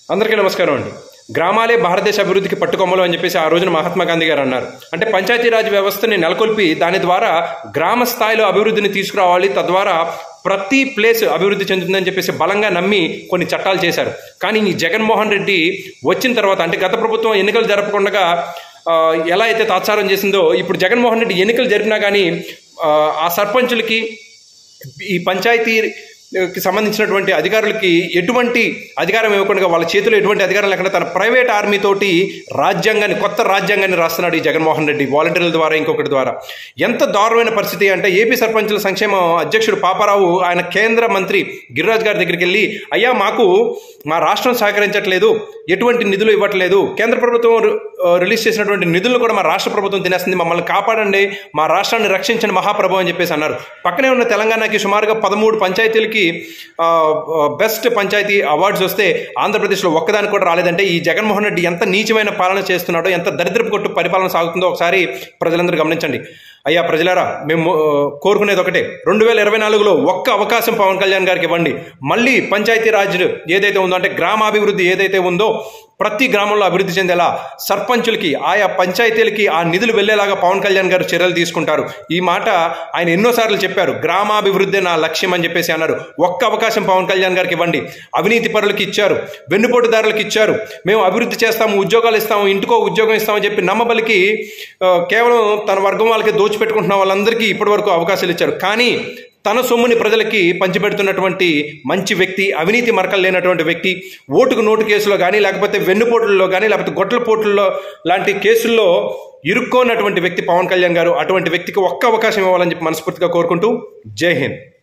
అందరికీ నమస్కారం అండి గ్రామాలే భారతదేశ అభివృద్ధికి పట్టుకొమ్మలు అని చెప్పేసి ఆ రోజున మహాత్మా గాంధీ గారు అన్నారు అంటే పంచాయతీరాజ్ వ్యవస్థని నెలకొల్పి దాని ద్వారా గ్రామ స్థాయిలో అభివృద్ధిని తీసుకురావాలి తద్వారా ప్రతి ప్లేస్ అభివృద్ధి చెందుతుందని చెప్పేసి బలంగా నమ్మి కొన్ని చట్టాలు చేశారు కానీ ఈ జగన్మోహన్ రెడ్డి వచ్చిన తర్వాత అంటే గత ప్రభుత్వం ఎన్నికలు జరపకుండా ఆ, ఎలా అయితే తాత్సారం చేసిందో ఇప్పుడు జగన్మోహన్ రెడ్డి ఎన్నికలు జరిపినా కానీ ఆ, ఆ సర్పంచులకి ఈ పంచాయతీకి సంబంధించినటువంటి అధికారులకి ఎటువంటి అధికారం ఇవ్వకుండా వాళ్ళ చేతిలో ఎటువంటి అధికారం లేకుండా తన ప్రైవేట్ ఆర్మీ తోటి రాజ్యాంగాన్ని కొత్త రాజ్యాంగాన్ని రాస్తున్నాడు ఈ జగన్మోహన్ రెడ్డి వాలంటీర్ల ద్వారా ఇంకొకటి ద్వారా ఎంత దారుణమైన పరిస్థితి అంటే ఏపీ సర్పంచుల సంక్షేమ అధ్యక్షుడు పాపారావు ఆయన కేంద్ర మంత్రి గిరిరాజ్ గారి దగ్గరికి వెళ్ళి అయ్యా మాకు మా రాష్ట్రం సహకరించట్లేదు ఎటువంటి నిధులు ఇవ్వట్లేదు కేంద్ర ప్రభుత్వం రి- ఆ, రిలీజ్ చేసినటువంటి నిధులను కూడా మా రాష్ట్ర ప్రభుత్వం తినేస్తుంది మమ్మల్ని కాపాడండి మా రాష్ట్రాన్ని రక్షించండి మహాప్రభు అని చెప్పేసి అన్నారు పక్కనే ఉన్న తెలంగాణకి సుమారుగా పదమూడు పంచాయతీలకి ఆ, ఆ, బెస్ట్ పంచాయతీ అవార్డ్స్ వస్తే ఆంధ్రప్రదేశ్లో ఒక్కదానికి కూడా రాలేదంటే ఈ జగన్మోహన్ రెడ్డి ఎంత నీచమైన పాలన చేస్తున్నాడో ఎంత దరిద్రపు కొట్టు పరిపాలన సాగుతుందో ఒకసారి ప్రజలందరూ గమనించండి అయ్యా ప్రజలారా మేము ఆ, కోరుకునేది ఒకటే రెండు వేల ఇరవై నాలుగులో ఒక్క అవకాశం పవన్ కళ్యాణ్ గారికి ఇవ్వండి మళ్ళీ పంచాయతీ రాజ్ ఏదైతే ఉందో అంటే గ్రామాభివృద్ధి ఏదైతే ఉందో ప్రతి గ్రామంలో అభివృద్ధి చెందేలా సర్పంచులకి ఆయా పంచాయతీలకి ఆ నిధులు వెళ్లేలాగా పవన్ కళ్యాణ్ గారు చర్యలు తీసుకుంటారు ఈ మాట ఆయన ఎన్నోసార్లు చెప్పారు గ్రామాభివృద్ధి నా లక్ష్యం అని చెప్పేసి అన్నారు ఒక్క అవకాశం పవన్ కళ్యాణ్ గారికి ఇవ్వండి అవినీతి పరులకి ఇచ్చారు వెన్నుపోటుదారులకు ఇచ్చారు మేము అభివృద్ధి చేస్తాము ఉద్యోగాలు ఇస్తాము ఇంటికో ఉద్యోగం ఇస్తామని చెప్పి నమ్మబలికి ఆ, కేవలం తన వర్గం వాళ్ళకి దోచిపెట్టుకుంటున్న వాళ్ళందరికీ ఇప్పటివరకు అవకాశాలు ఇచ్చారు కానీ తన సొమ్ముని ప్రజలకి పంచిపెడుతున్నటువంటి మంచి వ్యక్తి అవినీతి మరకలు లేనటువంటి వ్యక్తి ఓటుకు నోటు కేసులో కానీ లేకపోతే వెన్నుపోటుల్లో కానీ లేకపోతే గొడ్ల పోటుల్లో లాంటి కేసుల్లో ఇరుక్కోనటువంటి వ్యక్తి పవన్ కళ్యాణ్ గారు అటువంటి వ్యక్తికి ఒక్క అవకాశం ఇవ్వాలని చెప్పి మనస్ఫూర్తిగా కోరుకుంటూ జై హింద్